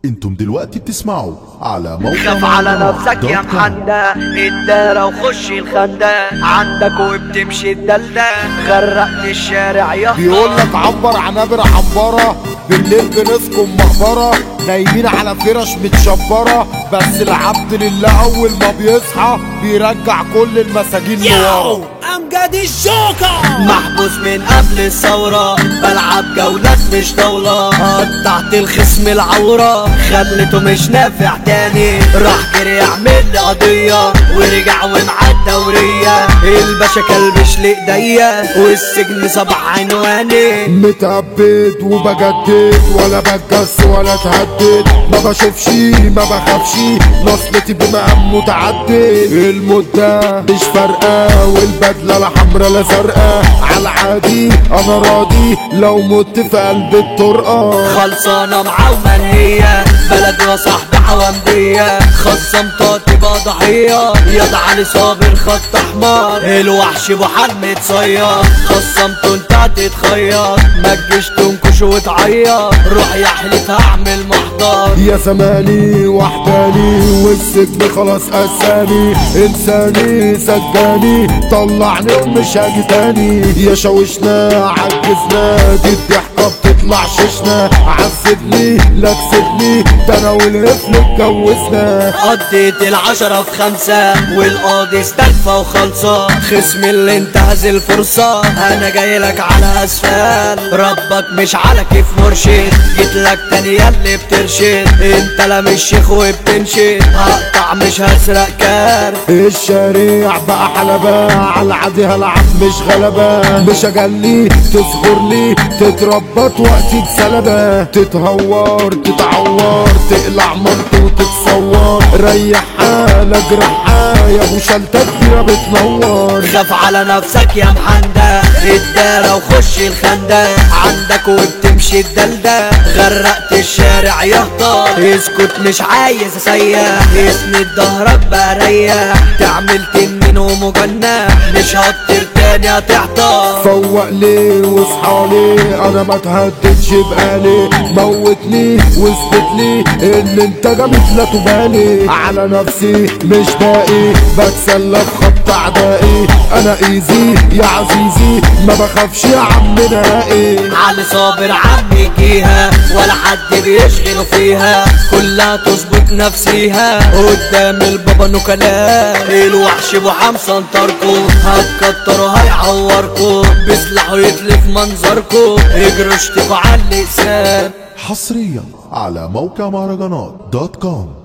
انتم دلوقتي بتسمعوا على موقع خاف على نفسك يا دوت كوم. محندة الدارة وخش الخندة عندك وبتمشي الدلدة غرقت الشارع يا بيقول لك عبر عنابر عنبرة بالليل بنسكن مقبرة نايمين على فرش متشبرة بس العبد لله أول ما بيصحى بيرجع كل المساجين لورا امجد الجوكر محبوس من قبل الثورة بلعب جولات مش دولة قطعت الخصم العورة خليته مش نافع تاني راح جري يعمل لي قضية ورجع ومعاه الدورية الباشا كلبش لإيديا والسجن سبع عنواني متأبد وبجدد ولا بتجس ولا اتهدد ما بشوفش ما بخافش نصلتي بمقام متعدد المدة مش فارقة والبدلة لا حمرا لا زرقاء على العادي انا راضي لو مت في قلب الطرقة خلصانة معاه ومنهية بلد وصاحبي حوامدية خصمتها تبقى ضحية ياض علي صابر خط احمر الوحش ابو حرم تصير خصمته انت هتتخير ما تجيش تنكش وتعيط روح يا حلف هعمل محضر يا زماني وحداني والسجن خلاص قساني انساني سجاني طلعني ومش هاجي تاني يا شوشنا عجزنا دي الضحكة بتطلع ششنا عذبني لا تسيبني ده انا والقفل اتجوزنا قضيت العشرة في خمسة والقاضي استلفى وخلصة خصم اللي انتهز الفرصة انا جاي لك على اسفل ربك مش على كيف مرشد جيت لك تاني ياللي بترشد انت لا مش شيخ وبتنشد هقطع مش هسرق كارت الشارع بقى حلبة على العادي هلعب مش غلبة مش اجلي تصغر لي تتربط وقتي بسلبة تتهور تتعور تقلع مرته وتتصور ريح حالك جرحها يا ابو شلتة كبيرة بتنور خاف على نفسك يا محندة الدارة وخش الخندة عندك وبتمشي الدلدة غرقت الشارع يهطل اسكت مش عايز اسيح اسند ظهرك بقى ريح تعمل تنين ومجنح مش هطير تاني هتحتار فوق لي واصحى لي انا ما اتهددش بقالي موتني واثبت لي ان انت جامد لا تبالي على نفسي مش باقي بتسلى بخط اعدائي انا ايزي يا عزيزي ما بخافش يا عم نهائي علي صابر عم يجيها ولا حد بيشغله فيها كلها تظبط نفسيها قدام البابا نكلاء الوحش ابو حمصة انطركو هتكتروا هيعوركو بسلاحه يتلف منظركو اجروا اشتكوا على اللسان حصريا على موقع مهرجانات دوت كوم